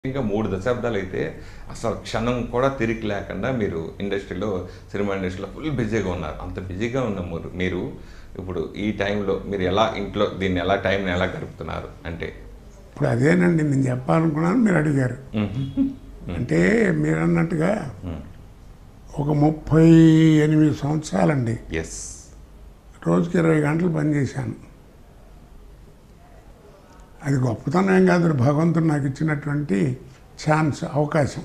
ఇంకా మూడు దశాబ్దాలు అయితే అసలు క్షణం కూడా తిరిగి లేకుండా మీరు ఇండస్ట్రీలో సినిమా ఇండస్ట్రీలో ఫుల్ బిజీగా ఉన్నారు అంత బిజీగా ఉన్న మీరు- మీరు ఇప్పుడు ఈ టైంలో మీరు ఎలా ఇంట్లో దీన్ని ఎలా టైంని ఎలా గడుపుతున్నారు అంటే ఇప్పుడు అదేనండి నేను చెప్పాలనుకున్నాను మీరు అడిగారు అంటే మీరు అన్నట్టుగా ఒక ముప్పై ఎనిమిది సంవత్సరాలండి ఎస్ రోజుకి ఇరవై గంటలు పనిచేశాను అది గొప్పతనం ఏం కాదు భగవంతుడు నాకు ఇచ్చినటువంటి ఛాన్స్ అవకాశం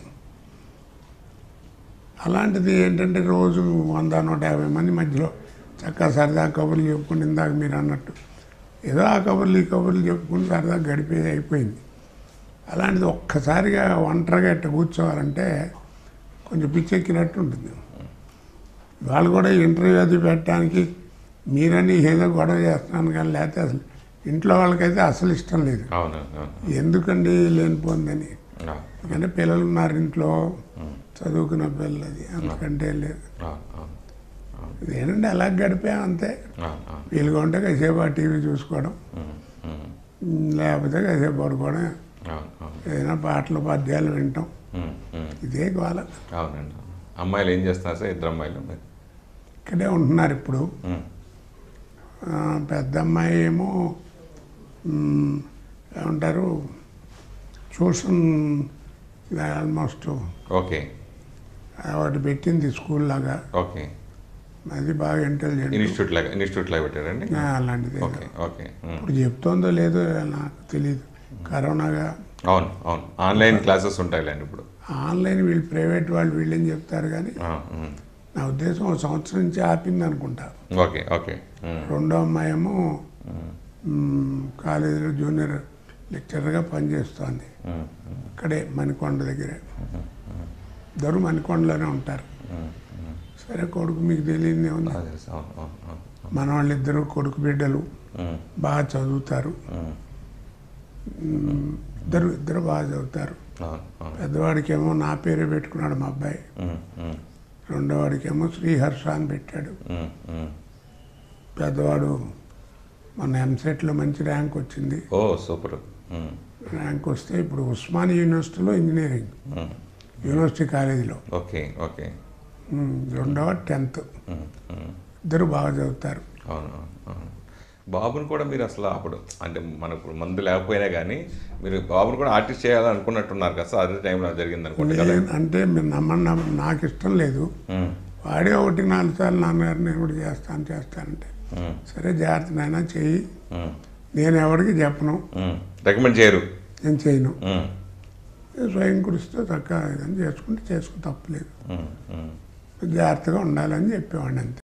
అలాంటిది ఏంటంటే రోజు వంద నూట యాభై మంది మధ్యలో చక్కగా సరదా కబుర్లు చెప్పుకుని ఇందాక మీరు అన్నట్టు ఏదో ఆ కబుర్లు ఈ కబుర్లు చెప్పుకుని సరదా గడిపేది అయిపోయింది అలాంటిది ఒక్కసారిగా ఒంటరిగా ఇట్ట కూర్చోవాలంటే కొంచెం పిచ్చెక్కినట్టు ఉంటుంది వాళ్ళు కూడా ఇంటర్వ్యూ అది పెట్టడానికి మీరని ఏదో గొడవ చేస్తున్నాను కానీ లేకపోతే అసలు ఇంట్లో వాళ్ళకైతే అసలు ఇష్టం లేదు అవును అవును ఎందుకండి లేనిపోందని అవును, ఎందుకంటే పిల్లలు ఉన్నారు ఇంట్లో చదువుకున్న పిల్లది అంతకంటే లేదు అవును, అవును, అవును, ఏంటంటే అలా గడిపాం అంతే అవును, అవును. వీలుగా ఉంటే కాసేపు ఆ టీవీ చూసుకోవడం ఉమ్, ఉమ్, లేకపోతే కాసేపు పడుకోవడం అవును, అవును, ఏదైనా పాటలు పద్యాలు వినటం ఉమ్, ఉమ్. ఇదే గోల అవునండి అవును. అమ్మాయిలు ఏం చేస్తున్నారు సార్ ఇద్దరు అమ్మాయిలు మరి ఇక్కడే ఉంటున్నారు ఇప్పుడు ఉమ్, ఆ, పెద్ద అమ్మాయి ఏమో మ్, ఏమంటారు ట్యూషన్ ఆల్మోస్ట్ ఓకే ఒకటి పెట్టింది స్కూల్ లాగా ఓకే అది బాగా ఇంటెలిజెంట్ ఇన్స్టిట్యూట్ లాగా ఇన్స్టిట్యూట్ లాగా పెట్టారండి అలాంటిది ఓకే ఓకే ఉమ్. ఇప్పుడు చెప్తోందో లేదో నాకు తెలియదు కరోనాగా అవును అవును ఆన్లైన్ క్లాసెస్ ఉంటాయిలేండి ఇప్పుడు ఆన్లైన్ వీళ్ళు ప్రైవేట్ వాళ్ళు వీళ్ళేం చెప్తారు కానీ ఆ, ఉమ్. నా ఉద్దేశం ఒక సంవత్సరం నుంచి ఆపింది అనుకుంటా ఓకే ఓకే ఉమ్, రెండో అమ్మాయి ఏమో మ్, కాలేజీలో జూనియర్ లెక్చరర్గా పనిచేస్తోంది ఉమ్, ఉమ్, ఇక్కడే మణికొండ దగ్గరే ఇద్దరు మణికొండలోనే ఉంటారు ఉమ్, ఉమ్. సరే కొడుకు మీకు తెలియదు ఉంది అదే సార్, అవును అవును అవును మన వాళ్ళిద్దరు కొడుకు బిడ్డలు ఉమ్, బాగా చదువుతారు ఉమ్, మ్, ఇద్దరు ఇద్దరు బాగా చదువుతారు అవును అవును పెద్దవాడికేమో నా పేరే పెట్టుకున్నాడు మా అబ్బాయి ఉమ్, ఉమ్, రెండోవాడికేమో శ్రీహర్ష అని పెట్టాడు ఉమ్, ఉమ్. పెద్దవాడు మన ఎంసెట్లో మంచి ర్యాంక్ వచ్చింది ఓ సూపర్ ఉమ్, ర్యాంక్ వస్తే ఇప్పుడు ఉస్మాన్ యూనివర్సిటీలో ఇంజనీరింగ్ ఉమ్. యూనివర్సిటీ కాలేజీలో ఓకే ఓకే మ్, రెండవ టెన్త్ ఉమ్, ఉమ్. ఇద్దరు బాగా చదువుతారు అవును అవును, అవును బాబుని కూడా మీరు అసలు అప్పుడు అంటే మనకు మందు లేకపోయినా కానీ మీరు బాబుని కూడా ఆర్టిస్ట్ చేయాలనుకున్నట్టున్నారు కదా సార్ అదే టైంలో జరిగింది అనుకుంటే కదా నేను అంటే మీరు నమ్మండి నమ్మ- నాకు ఇష్టం లేదు ఉమ్, వాడే ఒకటి నాలుగు సార్లు నాన్నగారు నేను కూడా చేస్తాను చేస్తానంటే ఉమ్, సరే జాగ్రత్త నాయన చెయ్యి ఉమ్, నేను ఎవరికి చెప్పను ఉమ్. రికమెండ్ చేయరు నేను చేయను ఉమ్, స్వయం కృషితో చక్కగా ఏదైనా చేసుకుంటే చేసుకుని తప్పలేదు ఉమ్, ఉమ్. జాగ్రత్తగా ఉండాలని చెప్పేవాడిని అంతే